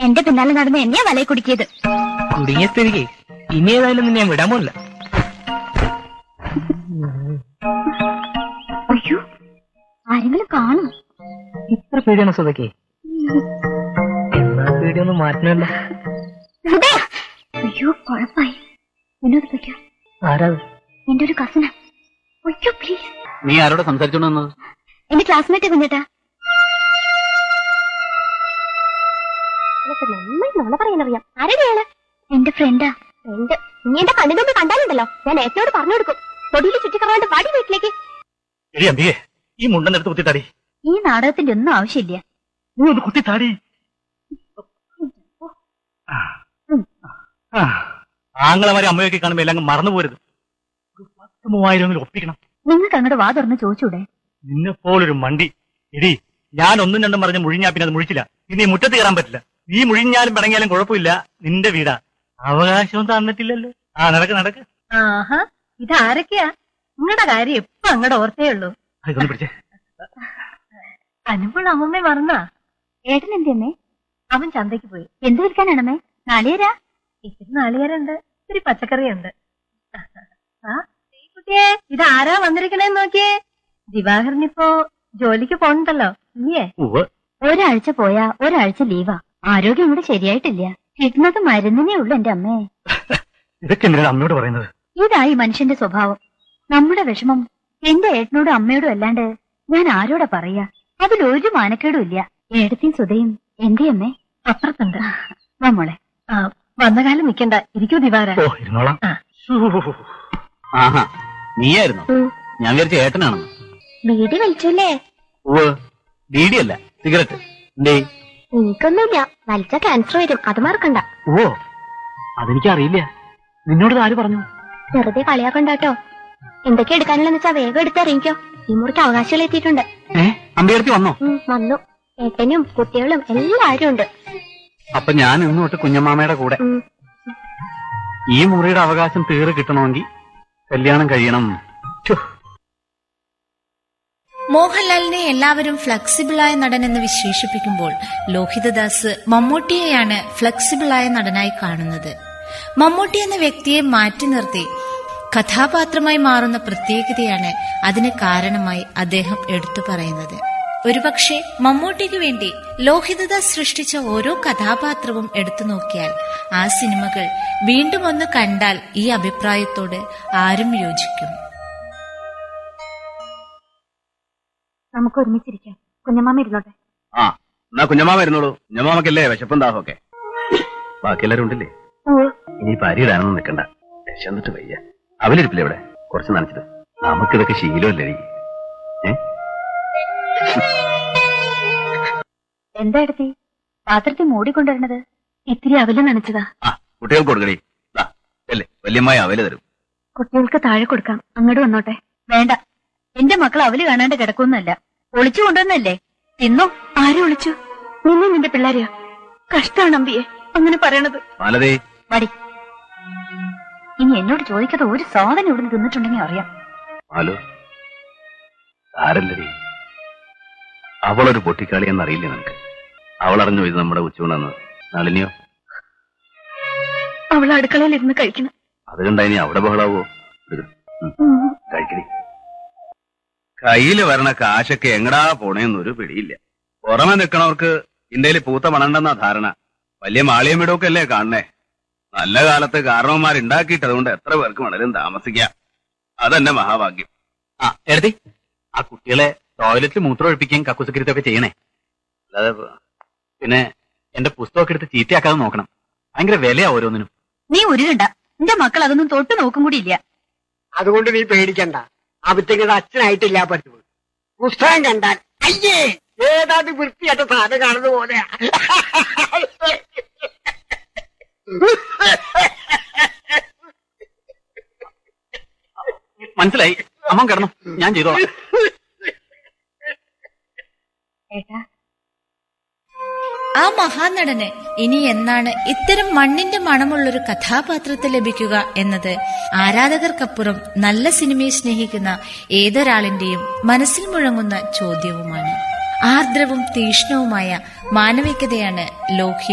എന്റെ പിന്നാലെ നടന്ന് എന്നെയാ വലയെ കുടുക്കിയത് കുടുങ്ങിയ സ്ഥിതിക്ക് ഇനി ഏതായാലും നിന്നെ ഞാൻ വിടാൻ പോലില്ല അയ്യോ ആരെങ്കിലും കാണും ഇത്ര പേടിയാണ് സുതയ്ക്ക് എന്നാ പേടിയൊന്നും മാറ്റണമല്ലോ ഹൃദയ അയ്യോ കുഴപ്പായി എന്നോട് വയ്ക്കാം ആരാ എന്റെ ഒരു കസിനാ അയ്യോ പ്ലീസ് നീ ആരോട് സംസാരിച്ചോണ്ട് വന്നത് എന്റെ ക്ലാസ്മേറ്റ് കുഞ്ഞേട്ടാ പറയാനറിയാം ആരെയാണ് എന്റെ ഫ്രണ്ടാ എന്റെ നീ എന്റെ കണ്ണിന് മുമ്പ് കണ്ടാലുണ്ടല്ലോ ഞാൻ ഏട്ടനോട് പറഞ്ഞു കൊടുക്കും തൊടിയിൽ ചുറ്റിക്കറങ്ങാണ്ട് പാടി വീട്ടിലേക്ക് എടി അമ്പിയെ ഈ മുണ്ടെടുത്ത് കുത്തിത്താടി ഈ നാടകത്തിന്റെ ഒന്നും ആവശ്യമില്ല നീ ഒന്ന് കുത്തിത്താടി ആങ്ങളമാരെ അമ്മയൊക്കെ കാണുമ്പോ എല്ലാം അങ്ങ് മറന്നു പോരുത് ഒരു പത്ത് മൂവായിരം ഒപ്പിക്കണം നിങ്ങൾക്ക് അങ്ങോട്ട് വാ തുറന്ന് ചോദിച്ചൂടെ നിന്നെ പോലൊരു മണ്ടി എടി ഞാൻ ഒന്നും രണ്ടും പറഞ്ഞ് മുഴിഞ്ഞാ പിന്നെ അത് മുഴിച്ചില്ല ഇനി ഈ മുറ്റത്ത് കയറാൻ പറ്റില്ല നീ മുഴിഞ്ഞാലും പിടങ്ങിയാലും കുഴപ്പമില്ല നിന്റെ വീടാ അവകാശവും തന്നിട്ടില്ലല്ലോ ആ നടക്ക് നടക്ക് ആഹാ ഇതാരൊക്കെയാ നിങ്ങളുടെ കാര്യം എപ്പോ അങ്ങടെ ഓർത്തേ ഉള്ളൂ ആ, ഇതൊന്ന് പിടിച്ചേ അനുമ്പോൾ അമ്മമ്മ മറന്നാ ഏട്ടൻ എന്തിയമ്മേ അവൻ ചന്തയ്ക്ക് പോയി എന്ത് വിൽക്കാനാണമ്മേ നാളികേരാ ഇത്തിരി നാളികേരുണ്ട് ഇത്തിരി പച്ചക്കറിയുണ്ട് ആ കുട്ടിയെ ഇതാരാ വന്നിരിക്കണേന്ന് നോക്കിയേ ദിവാകരനിപ്പോ ജോലിക്ക് പോണുണ്ടല്ലോ ഇല്ലേ ഉവ്വ് ഒരാഴ്ച പോയാ ഒരാഴ്ച ലീവാ ആരോഗ്യം ഇവിടെ ശരിയായിട്ടില്ല കിട്ടുന്നത് മരുന്നിനേ ഉള്ളു എന്റെ അമ്മേ ഇതൊക്കെ എന്തിനാണ് അമ്മയോട് പറയുന്നത് ഇതായി മനുഷ്യന്റെ സ്വഭാവം നമ്മുടെ വിഷമം എന്റെ ഏട്ടനോടും അമ്മയോടും അല്ലാണ്ട് ഞാൻ ആരോടാ പറയാ അതിലൊരു മാനക്കേടും ഇല്ല ഏടത്തെയും സുതയും എന്റെ അമ്മേ അപ്പുറത്തുണ്ട് വാ മോളെ ആ വന്ന കാലം നിക്കണ്ട ഇരിക്കൂ ദിവാര ഓ ഇരുന്നോളാം ആ. ആഹാ നീയായിരുന്നു ഞാൻ വിചാരിച്ച ഏട്ടനാണെന്ന് വീട് വലിച്ചല്ലേ ഉവ്വ് ബീഡിയല്ല സിഗരറ്റ് എന്തേ എനിക്കൊന്നുമില്ല വലിച്ച ക്യാൻസർ വരും അത് മറക്കണ്ട ഓ അതെനിക്കറിയില്ല നിന്നോട് ഇത് ആര് പറഞ്ഞു വെറുതെ കളിയാക്കണ്ടാട്ടോ എന്തൊക്കെ എടുക്കാനുള്ളതെന്ന് വെച്ചാ വേഗം എടുത്തറിയിക്കോ ഈ മുറിക്ക് അവകാശങ്ങൾ എത്തിയിട്ടുണ്ട് ഏ അമ്പയർത്തി വന്നോ ഉം, വന്നു ഏട്ടനും കുട്ടികളും എല്ലാരും ഉണ്ട് അപ്പൊ ഞാൻ ഇന്ന് തൊട്ട് കുഞ്ഞമ്മാമയുടെ കൂടെ ഉം. ഈ മുറിയുടെ അവകാശം തീരെ കിട്ടണമെങ്കിൽ കല്യാണം കഴിയണം ഛോ, മോഹൻലാലിനെ എല്ലാവരും ഫ്ലെക്സിബിളായ നടനെന്ന് വിശേഷിപ്പിക്കുമ്പോൾ ലോഹിതദാസ് മമ്മൂട്ടിയെയാണ് ഫ്ലെക്സിബിളായ നടനായി കാണുന്നത് മമ്മൂട്ടി എന്ന വ്യക്തിയെ മാറ്റി നിർത്തി കഥാപാത്രമായി മാറുന്ന പ്രത്യേകതയാണ് അതിന് കാരണമായി അദ്ദേഹം എടുത്തു പറയുന്നത് ഒരുപക്ഷെ മമ്മൂട്ടിക്ക് വേണ്ടി ലോഹിതദാസ് സൃഷ്ടിച്ച ഓരോ കഥാപാത്രവും എടുത്തു നോക്കിയാൽ ആ സിനിമകൾ വീണ്ടും ഒന്ന് കണ്ടാൽ ഈ അഭിപ്രായത്തോട് ആരും യോജിക്കും നമുക്ക് ഒരുമിച്ചിരിക്കാം കുഞ്ഞമ്മാമ ഇരുന്നോട്ടെ ആ എന്നാ കുഞ്ഞമ്മാമ വരുന്നോളൂ കുഞ്ഞമ്മാമക്കല്ലേ വിശപ്പും ദാഹമൊക്കെ ബാക്കി എല്ലാവരും ഉണ്ടല്ലേ ഇനി പരിയിടാനൊന്നും നിൽക്കണ്ട വിശന്നിട്ട് വയ്യ അവലിരിപ്പില്ല ഇവിടെ കുറച്ച് നനച്ചിട്ട് നമുക്കിതൊക്കെ ശീലമല്ലേ ഏ എന്താ എടുത്തി പാത്രത്തിൽ മൂടിക്കൊണ്ടുവരണത് ഇത്തിരി അവല് നനച്ചതാ ആ കുട്ടികൾക്ക് കൊടുക്കടി ദാ, അല്ലേ വല്യമ്മായി അവല് തരും കുട്ടികൾക്ക് താഴെ കൊടുക്കാം അങ്ങോട്ട് വന്നോട്ടെ വേണ്ട എന്റെ മക്കൾ അവല് കാണാണ്ട് കിടക്കുന്നല്ല ഒളിച്ചു കൊണ്ടുവന്നല്ലേ തിന്നോ ആരും ഒളിച്ചു നിന്നെ നിന്റെ പിള്ളേരെയോ കഷ്ടാണ് അമ്പിയെ അങ്ങനെ പറയണത് മാലതേ മടി ഇനി എന്നോട് ചോദിക്കാതെ ഒരു സാധനം ഇവിടുന്ന് തിന്നിട്ടുണ്ടെങ്കിൽ അറിയാം മാലു ആരല്ലടി അവളൊരു പൊട്ടിക്കാളി എന്നറിയില്ലേ നിനക്ക് അവൾ അറിഞ്ഞു ഇത് നമ്മുടെ ഉച്ചൂണെന്ന് നളിനിയോ അവൾ അടുക്കളയിൽ ഇരുന്ന് കഴിക്കണം അത് കണ്ടാ ഇനി അവിടെ ബഹളാവോ എടുക്ക്. ഉം. കഴിക്കടി കയ്യില് വരണ കാശൊക്കെ എങ്ങടാ പോണേന്നൊരു പിടിയില്ല പുറമെ നിൽക്കണവർക്ക് ഇന്ത്യയിൽ പൂത്ത പണണ്ടെന്നാ ധാരണ വലിയ മാളിയം വീടൊക്കെ അല്ലേ കാണണേ നല്ല കാലത്ത് കാരണവന്മാരുണ്ടാക്കിയിട്ട് അതുകൊണ്ട് എത്ര പേർക്ക് വേണേലും താമസിക്കാം അതെന്നെ മഹാഭാഗ്യം ആ എഴുതി ആ കുട്ടികളെ ടോയ്ലറ്റിൽ മൂത്രം ഒഴിപ്പിക്കുകയും കക്കുസക്കരിത്തും ഒക്കെ ചെയ്യണേ അല്ലാതെ പ- പിന്നെ എന്റെ പുസ്തകമൊക്കെ എടുത്ത് ചീത്തയാക്കാതെ നോക്കണം ഭയങ്കര വിലയാ ഓരോന്നിനും നീ ഉരുകണ്ട എന്റെ മക്കൾ അതൊന്നും തൊട്ട് നോക്കും കൂടി ഇല്ല അതുകൊണ്ട് നീ പേടിക്കണ്ട അവറ്റങ്ങത് അച്ഛനായിട്ടില്ല പറ്റുള്ളൂ പുസ്തകം കണ്ടാൽ അയ്യേ ഏതാണ്ട് വൃത്തിയായിട്ട് സാധനം കാണുന്ന പോലെ മനസ്സിലായി അമ്മ കിടന്നു ഞാൻ ചെയ്തോളാം ഏട്ടാ ആ മഹാനടന് ഇനി എന്നാണ് ഇത്തരം മണ്ണിന്റെ മണമുള്ളൊരു കഥാപാത്രത്തെ ലഭിക്കുക എന്നത് ആരാധകർക്കപ്പുറം നല്ല സിനിമയെ സ്നേഹിക്കുന്ന ഏതൊരാളിന്റെയും മനസ്സിൽ മുഴങ്ങുന്ന ചോദ്യവുമാണ് ആർദ്രവും തീഷ്ണവുമായ മാനവികതയാണ് ലോഹ്യ